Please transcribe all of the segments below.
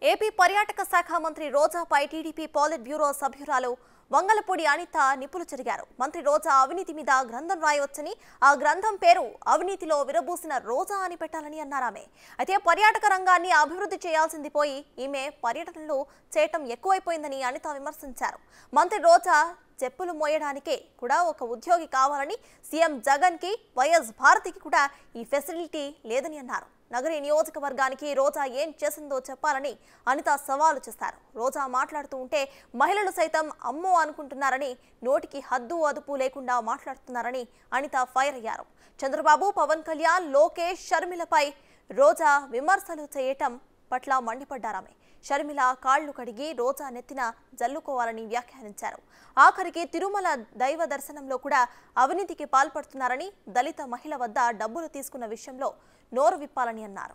AP పర్యాటక శాఖ మంత్రి రోజాపై టీడీపీ పాలిట్ బ్యూరో సభ్యురాలు వంగలపూడి అనిత నిపులు చెరిగారు మంత్రి రోజా అవినీతి మీద గ్రంథం రాయవచ్చని ఆ గ్రంథం పేరు అవినీతిలో విరబూసిన రోజా అని పెట్టాలని అన్నారామె అయితే పర్యాటక రంగాన్ని అభివృద్ధి చేయాల్సింది పోయి ఈమె పర్యటనలు చేయటం ఎక్కువైపోయిందని అనిత విమర్శించారు మంత్రి రోజా చెప్పులు మోయడానికే కూడా ఒక ఉద్యోగి కావాలని సీఎం జగన్ కి వైఎస్ భారతికి కూడా ఈ ఫెసిలిటీ లేదని అన్నారు నగరి నియోజకవర్గానికి రోజా ఏం చేసిందో చెప్పాలని అనిత సవాలు చేశారు రోజా మాట్లాడుతూ ఉంటే మహిళలు సైతం అమ్మో అనుకుంటున్నారని నోటికి హద్దు అదుపు లేకుండా మాట్లాడుతున్నారని అనిత ఫైర్ అయ్యారు చంద్రబాబు పవన్ కళ్యాణ్ లోకేష్ షర్మిలపై రోజా విమర్శలు చేయటం పట్ల మండిపడ్డారామె షర్మిల కాళ్లు కడిగి రోజా నెత్తిన జల్లుకోవాలని వ్యాఖ్యానించారు ఆఖరికి తిరుమల దైవ దర్శనంలో కూడా అవినీతికి పాల్పడుతున్నారని దళిత మహిళ వద్ద డబ్బులు తీసుకున్న విషయంలో నోరు విప్పాలని అన్నారు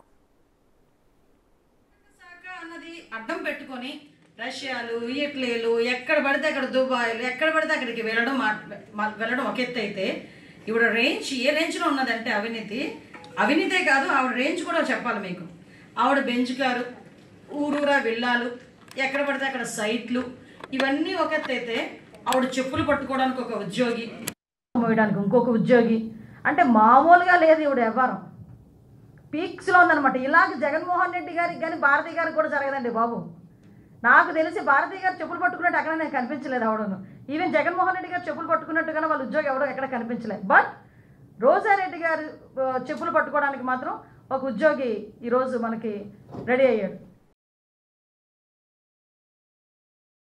శాఖ అన్నది అడ్డం పెట్టుకొని రష్యాలు ఇటలీలు ఎక్కడ పడితే అక్కడ దుబాయ్లు ఎక్కడ పడితే అక్కడికి వెళ్ళడం మా- మా- వెళ్ళడం ఒక ఎత్తు అయితే ఇప్పుడు రేంజ్ ఏ రేంజ్లో ఉన్నదంటే అవినీతి అవినీతే కాదు ఆవిడ రేంజ్ కూడా చెప్పాలి మీకు ఆవిడ బెంచ్ కారు ఊరూరా విల్లాలు ఎక్కడ పడితే అక్కడ సైట్లు ఇవన్నీ ఒక ఎత్తు అయితే ఆవిడ చెప్పులు పట్టుకోవడానికి ఒక ఉద్యోగి మోయడానికి ఇంకొక ఉద్యోగి అంటే మామూలుగా లేదు ఈవిడ వ్యవహారం పీక్స్లో ఉందన్నమాట ఇలాగ జగన్మోహన్ రెడ్డి గారికి కానీ భారతీ గారికి కూడా జరగదండి బాబు నాకు తెలిసి భారతీ గారు చెప్పులు పట్టుకున్నట్టు అక్కడ నేను కనిపించలేదు అవడను ఈవెన్ జగన్మోహన్ రెడ్డి గారు చెప్పులు పట్టుకున్నట్టుగానే వాళ్ళ ఉద్యోగం ఎవడో ఎక్కడ కనిపించలేదు బట్ రోజారెడ్డి గారు ఆ, చెప్పులు పట్టుకోవడానికి మాత్రం ఒక ఉద్యోగి ఈరోజు మనకి రెడీ అయ్యాడు